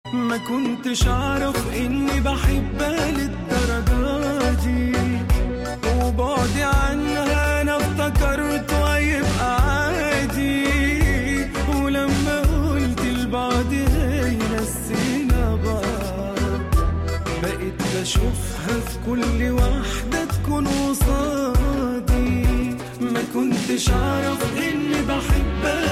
ما كنتش اعرف اني بحبها للدرجة دي وبعدي عنها انا افتكرت هيبقى عادي ولما قلت لبعض هي نسينا بعض بقيت بشوفها في كل واحدة تكون قصادي ما كنتش اعرف اني بحبها